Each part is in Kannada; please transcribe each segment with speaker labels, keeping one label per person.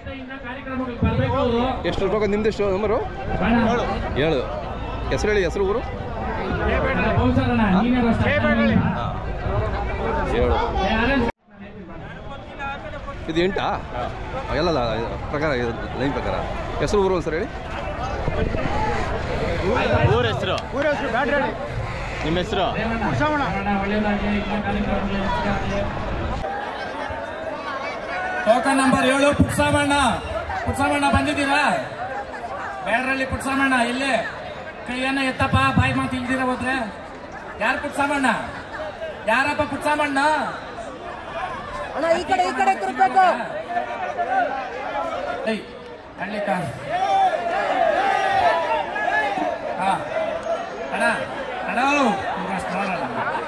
Speaker 1: ಗಂಟೆಯಿಂದ ಕಾರ್ಯಕ್ರಮಗಳಿಗೆ ಬರ್ಬೇಕು ಅವರು
Speaker 2: ಎಷ್ಟು ಟೋಕನ್ ನಿಮ್ದು ಎಷ್ಟು ನಂಬರು ಏಳು ಹೆಸರು ಹೇಳಿ ಹೆಸರು ಊರು
Speaker 1: ಬಹುಶಃ ನೀನೇ ಬಸ್
Speaker 2: ಏಳು ಇದು ಎಂಟಾ ಎಲ್ಲ ಪ್ರಕಾರ ಇದು ಲೈನ್ ಪ್ರಕಾರ ಹೆಸರು ಊರು ಸರ್ ಹೇಳಿ
Speaker 3: ಊರ ಹೆಸರು ನಿಮ್ಮ ಹೆಸರು
Speaker 1: ಟೋಕನ್ ನಂಬರ್ ಏಳು ಪುಟ್ಸಾಮಣ್ಣ ಪುಟ್ಸಾಮಣ್ಣ ಬಂದಿದ್ದೀರಾ ಬೇಡ್ರಲ್ಲಿ ಪುಟ್ಸಾಮಣ್ಣ ಇಲ್ಲಿ ಕೈಯನ್ನ ಎತ್ತಪ್ಪ ಬಾಯಿ ಮಾತು ಇಲ್ದಿರ ಹೋದ್ರೆ ಯಾರು ಪುಟ್ಸಾಮಣ್ಣ ಯಾರಪ್ಪ ಪುಟ್ಸಾಮಣ್ಣ
Speaker 4: ಅಣ್ಣ ಈ ಕಡೆ ಈ ಕಡೆ ತಿರ್ಬೇಕು
Speaker 1: ಏಯ್ ಹಳ್ಳಿ ಕಾರ್ ಹಾ ಅಣ್ಣ ಅಣ್ಣ ಈಗ ಅಷ್ಟು ನೋಡಲ್ಲ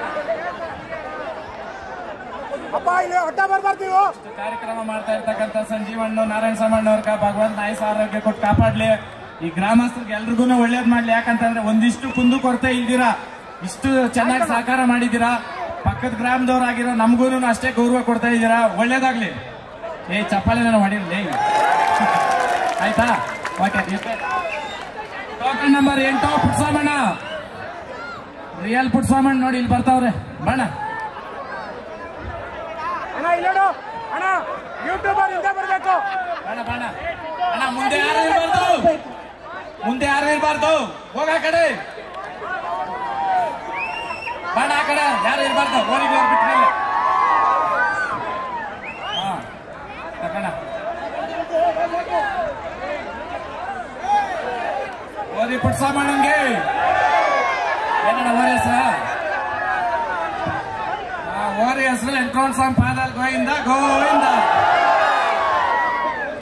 Speaker 4: ಅಪ್ಪ ಇಲ್ಲಿ ಅಡ್ಡ ಬರ್ಬಾರ್ದು ನೀವು
Speaker 1: ಕಾರ್ಯಕ್ರಮ ಮಾಡ್ತಾ ಇರ್ತಕ್ಕಂಥ ಸಂಜೀವಣ್ಣ ನಾರಾಯಣ ಸಾಮಣ್ಣ ಅವ್ರ ಭಗವಂತ ಆಯುಸ ಆರೋಗ್ಯ ಕೊಟ್ಟು ಕಾಪಾಡ್ಲಿ ಈ ಗ್ರಾಮಸ್ಥರಿಗೆ ಎಲ್ರಿಗೂ ಒಳ್ಳೇದ್ ಮಾಡ್ಲಿ ಯಾಕಂತಂದ್ರೆ ಒಂದಿಷ್ಟು ಕುಂದು ಕೊರತೆ ಇಲ್ದಿರಾ ಇಷ್ಟು ಚೆನ್ನಾಗಿ ಸಹಕಾರ ಮಾಡಿದ್ದೀರಾ ಪಕ್ಕದ ಗ್ರಾಮದವ್ರಾಗಿರೋ ನಮಗೂ ಅಷ್ಟೇ ಗೌರವ ಕೊಡ್ತಾ ಇದ್ದೀರಾ ಒಳ್ಳೇದಾಗ್ಲಿ ಏ ಚಪ್ಪಾಳೆ ನಾನು ಹೊಡಿರ್ಲಿ ಆಯ್ತಾ ಓಕೆ ಟೋಕನ್ ನಂಬರ್ ಎಂಟು ಪುಟ್ಸಾಮಣ್ಣ ರಿಯಲ್ ಪುಟ್ಸಾಮಣ್ಣ ನೋಡಿ ಇಲ್ಲಿ ಬರ್ತಾವ್ರೆ ಬಣ್ಣ
Speaker 4: ಅಣ್ಣ ಇಲ್ಲಿ ನೋಡು ಅಣ್ಣ ಯೂಟ್ಯೂಬರ್ ಹಿಂದೆ ಬರ್ಬೇಕು
Speaker 1: ಬೇಡ ಬೇಡ ಅಣ್ಣ ಮುಂದೆ ಯಾರು ಇರಬಾರ್ದು ಮುಂದೆ ಯಾರು ಇರಬಾರ್ದು ಹೋಗ ಆ ಕಡೆ ಬೇಡ ಆ ಕಡೆ ಯಾರು ಇರಬಾರ್ದು ಓರಿಗೆ ಅವ್ರು ಬಿಟ್ಮೇಲೆ ಹಾ ತಗೋಣ ಓದಿ ಪುಟ್ಸಾಮಣ್ಣಂಗೆ ಏನಣ್ಣ ಓರಿ ಹೆಸರ ಓರಿ ಹೆಸರು ಎಂಟ್ರೋನ್ ಸಾಮ್ ಪಾದಲ್ ಗೋವಿಂದ ಗೋವಿಂದ